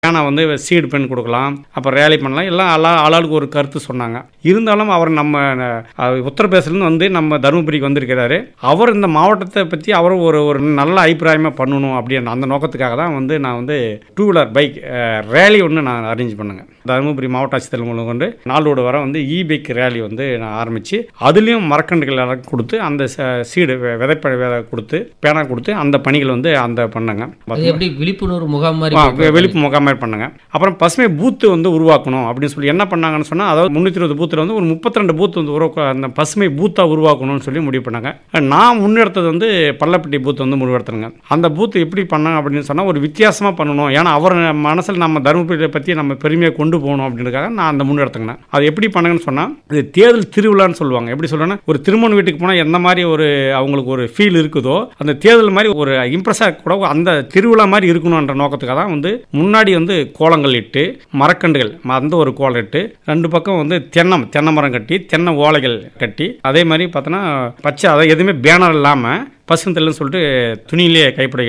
ஆனால் வந்து சீடு பெண் கொடுக்கலாம் அப்புறம் ரேலி பண்ணலாம் எல்லாம் ஆளா ஆளாளுக்கு ஒரு கருத்து சொன்னாங்க இருந்தாலும் அவர் நம்ம அஹ், உத்தரப்பிரதேசத்துலேருந்து வந்து நம்ம தருமபுரிக்கு வந்திருக்கிறாரு அவர் இந்த மாவட்டத்தை பற்றி அவர் ஒரு ஒரு நல்ல அபிப்பிராயமாக பண்ணணும் அப்படின்ற அந்த நோக்கத்துக்காக தான் வந்து நான் வந்து டூ வீலர் பைக் ரேலி ஒன்று நான் அரேஞ்ச் பண்ணுங்க தருமபுரி மாவட்ட ஆட்சித்தலைவர் மூலம் கொண்டு நாளோடு வர வந்து இ பைக் ரேலி வந்து நான் ஆரம்பித்து அதுலேயும் மரக்கன்றுகள் எல்லாம் கொடுத்து அந்த ச- சீடு வெ- விதைப்ப விதை கொடுத்து பேனா கொடுத்து அந்த பணிகள் வந்து அந்த பண்ணாங்க அது எப்படி விழிப்புணர்வு முகாம் மாதிரி ஆ, வெ- விழிப்பு முகாம் மாதிரி பண்ணாங்க அப்புறம் பசுமை பூத்து வந்து உருவாக்கணும் அப்படின்னு சொல்லி என்ன பண்ணாங்கன்னு சொன்னால் அதாவது முந்நூற்றி இருபது பூத்தில் வந்து ஒரு முப்பத்தி ரெண்டு பூத் வந்து உருவாக்க அந்த பசுமை பூத்தாக உருவாக்கணும்னு சொல்லி முடிவு பண்ணாங்க நான் முன்னெடுத்தது வந்து பள்ளப்பட்டி பூத் வந்து முடிவெடுத்தனுங்க அந்த பூத் எப்படி பண்ணாங்க அப்படின்னு சொன்னால் ஒரு வித்தியாசமாக பண்ணணும் ஏன்னா அவர் மனசில் நம்ம தருமபுரியை பற்றி நம்ம பெருமையை கொண்டு போகணும் அப்படின்றதுக்காக நான் அந்த முன்னெடுத்தேங்க அது எப்படி பண்ணாங்கன்னு சொன்னால் இது தேர்தல் திருவிழான்னு சொல்லுவாங்க எப்படி சொல்லுவேன்னா ஒரு திருமண வீட்டுக்கு போனால் எந்த மாதிரி ஒரு அவங்களுக்கு ஒரு ஃபீல் இருக்குதோ அந்த தேர்தல் மாதிரி ஒரு இம்ப்ரெஸ்ஸாக கூட அந்த திருவிழா மாதிரி இருக்கணுன்ற நோக்கத்துக்காக தான் வந்து முன்னாடி வந்து கோலங்கள் இட்டு மரக்கன்றுகள் அந்த ஒரு கோலம் இட்டு ரெண்டு பக்கம் வந்து தென்னம் தென்னை மரம் கட்டி தென்னை ஓலைகள் கட்டி அதே மாதிரி பார்த்தோன்னா பச்சை அதை எதுவுமே பேனர் இல்லாமல் பசுந்தல்னு சொல்லிட்டு துணியிலே கைப்பட